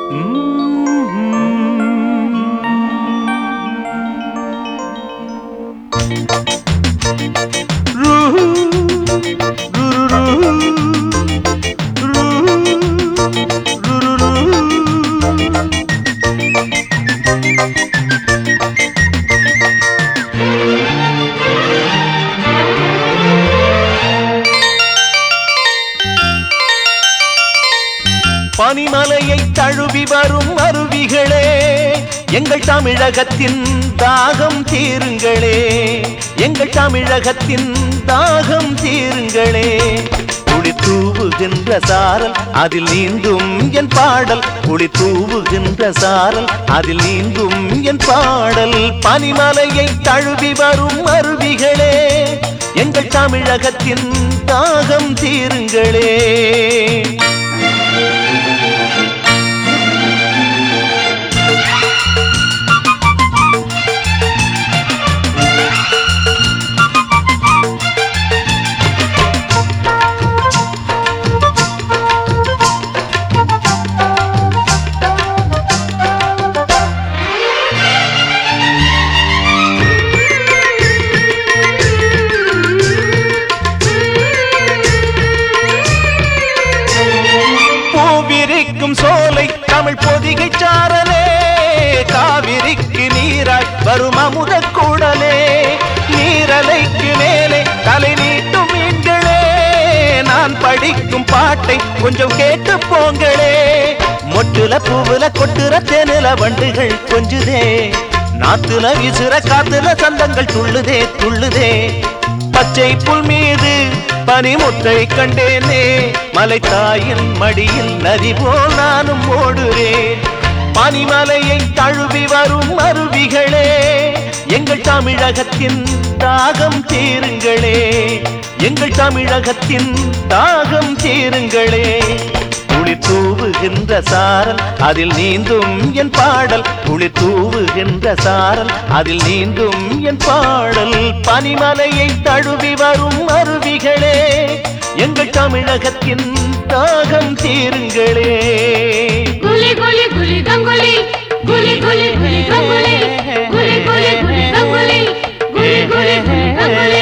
பனிமலையை தழுவி வரும் அருவிகளே எங்கள் தமிழகத்தின் தாகம் தீருங்களே எங்கள் தமிழகத்தின் தாகம் தீருங்களே குளி தூவுகின்ற சாரல் அதில் நீந்தும் என் பாடல் குளி தூவுகின்ற சாரல் அதில் நீந்தும் என் பாடல் பனிமலையை தழுவி வரும் அருவிகளே எங்கள் தமிழகத்தின் தாகம் தீருங்களே பூவிரிக்கும் சோலை தமிழ் பொதிகை சாரலே காவிரிக்கு நீராய் வரும் அமுத கூடலே நீரலைக்கு மேலே தலை நீட்டும் மீன்களே நான் படிக்கும் பாட்டை கொஞ்சம் கேட்டு போங்களே மொட்டுல பூவுல கொட்டுற தேனில வண்டுகள் கொஞ்சுதே நாத்துல விசுற காத்துல சந்தங்கள் துள்ளுதே துள்ளுதே பச்சை புல் மீது பனிமுத்தை கண்டேனே மலை தாயின் மடியில் நதி போல் நானும் ஓடுறேன் பனிமலையை தழுவி வரும் அருவிகளே எங்கள் தமிழகத்தின் தாகம் தீருங்களே எங்கள் தமிழகத்தின் தாகம் தீருங்களே குளி தூவுகின்ற சாரல் அதில் நீந்தும் என் பாடல் குளி தூவுகின்ற சாரல் அதில் நீந்தும் என் பாடல் பனிமலையை தழுவி வரும் அருவிகளே எங்கள் தமிழகத்தின் தாகம் தீருங்களே குலி குலி குலி கங்குலி குலி குலி குலி கங்குலி குலி குலி குலி கங்குலி குலி குலி குலி கங்குலி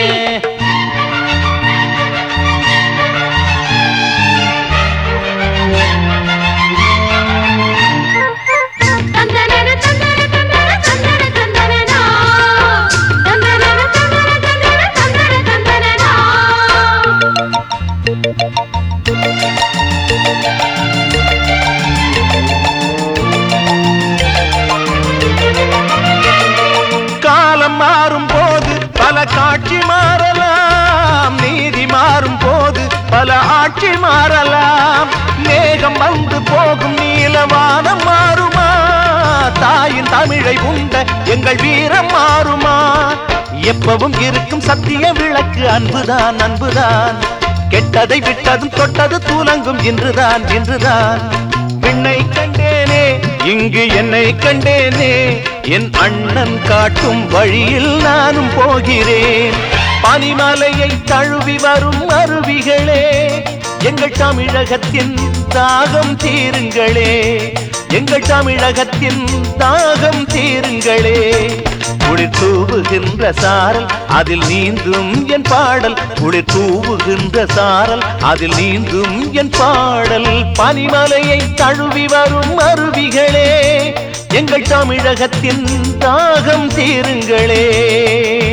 தந்தனன தந்தன தந்தன தந்தன தந்தனனா தந்தனன தந்தன தந்தன தந்தன தந்தனனா காலம் மாறும் போது பல காட்சி மாறலாம் நீதி மாறும் போது பல ஆட்சி மாறலாம் மேகம் வந்து போகும் நீலவானம் மாறுமா தாயின் தமிழை உண்ட எங்கள் வீரம் மாறுமா எப்பவும் இருக்கும் சத்திய விளக்கு அன்புதான் அன்புதான் கெட்டதை விட்டதும் தொட்டது தூலங்கும் இன்றுதான் இன்றுதான் விண்ணை கண்டேனே இங்கு என்னை கண்டேனே என் அண்ணன் காட்டும் வழியில் நானும் போகிறேன் பனிமலையை தழுவி வரும் அருவிகளே எங்கள் தமிழகத்தின் தாகம் தீருங்களே எங்கள் தமிழகத்தின் தாகம் தீருங்களே குளிர் தூவுகின்ற சாரல் அதில் நீந்தும் என் பாடல் குளிர் தூவுகின்ற சாரல் அதில் நீந்தும் என் பாடல் பனிமலையை தழுவி வரும் அருவிகளே எங்கள் தமிழகத்தின் தாகம் தீருங்களே